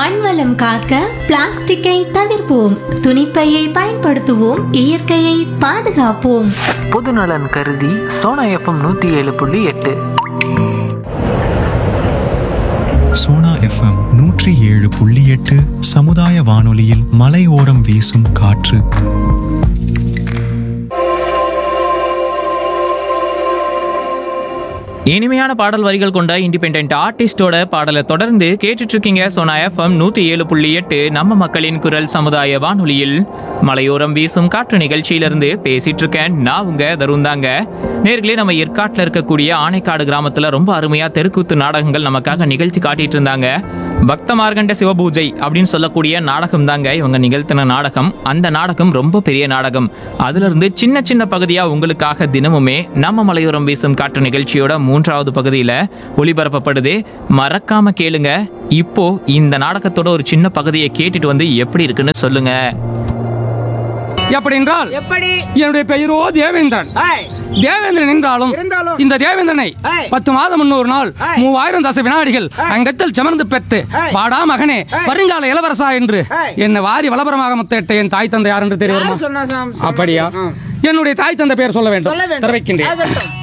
மண்வளம் காக்க பிளாஸ்டிக்கை தவிர்ப்போம் துணிப்பையை பயன்படுத்துவோம் இயற்கையை பாதுகாப்போம் பொதுநலன் கருதி சோனா எஃப்எம் நூற்றி ஏழு புள்ளி எட்டு சோனா எஃப்எம் நூற்றி ஏழு புள்ளி எட்டு சமுதாய வானொலியில் மலையோரம் வீசும் காற்று இனிமையான பாடல் வரிகள் கொண்ட இண்டிபெண்ட் ஆர்டிஸ்டோட பாடலை தொடர்ந்து கேட்டுட்டு இருக்கீங்க சோனா எஃப்எம் நூத்தி ஏழு புள்ளி எட்டு நம்ம மக்களின் குரல் சமுதாய வானொலியில் மலையோரம் வீசும் காற்று நிகழ்ச்சியிலிருந்து பேசிட்டு இருக்கேன் நான் உங்க தருந்தாங்க நேர்களே நம்ம ஏற்காட்டில் இருக்கக்கூடிய ஆனைக்காடு கிராமத்துல ரொம்ப அருமையா தெருக்கூத்து நாடகங்கள் நமக்காக நிகழ்த்தி காட்டிட்டு இருந்தாங்க பக்த மார்கண்ட சிவபூஜை அப்படின்னு சொல்லக்கூடிய நாடகம் தாங்க இவங்க நிகழ்த்தின நாடகம் அந்த நாடகம் ரொம்ப பெரிய நாடகம் அதுல இருந்து சின்ன சின்ன பகுதியா உங்களுக்காக தினமுமே நம்ம மலையோரம் வீசும் காற்று நிகழ்ச்சியோட மூன்றாவது பகுதியில ஒளிபரப்பப்படுது மறக்காம கேளுங்க இப்போ இந்த நாடகத்தோட ஒரு சின்ன பகுதியை கேட்டுட்டு வந்து எப்படி இருக்குன்னு சொல்லுங்க எப்படி என்றால் எப்படி என்னுடைய பெயரோ தேவேந்திரன் ஏய், தேவேந்திரன் என்றாலும் இருந்தாலும் இந்த தேவேந்திரனை ஏய். பத்து மாதம் முன்னூறு நாள் ஏய். மூவாயிரம் தச வினாடிகள் அங்கத்தில் செமர்ந்து பெத்து ஏய். பாடா மகனே ஏய். வருங்கால இளவரசா என்று ஏய். என்னை வாரி வளபரமாக முத்திட்ட என் தாய் தந்தை யார் என்று தெரியுமா யாரு சொன்னா சாம்? சொன்னா? அப்படியா ஆ. என்னுடைய தாய் தந்தை பெயர் சொல்ல வேண்டும் சொல்ல வேண்டும். தெரிவிக்கின்றேன் ஆகட்டும்.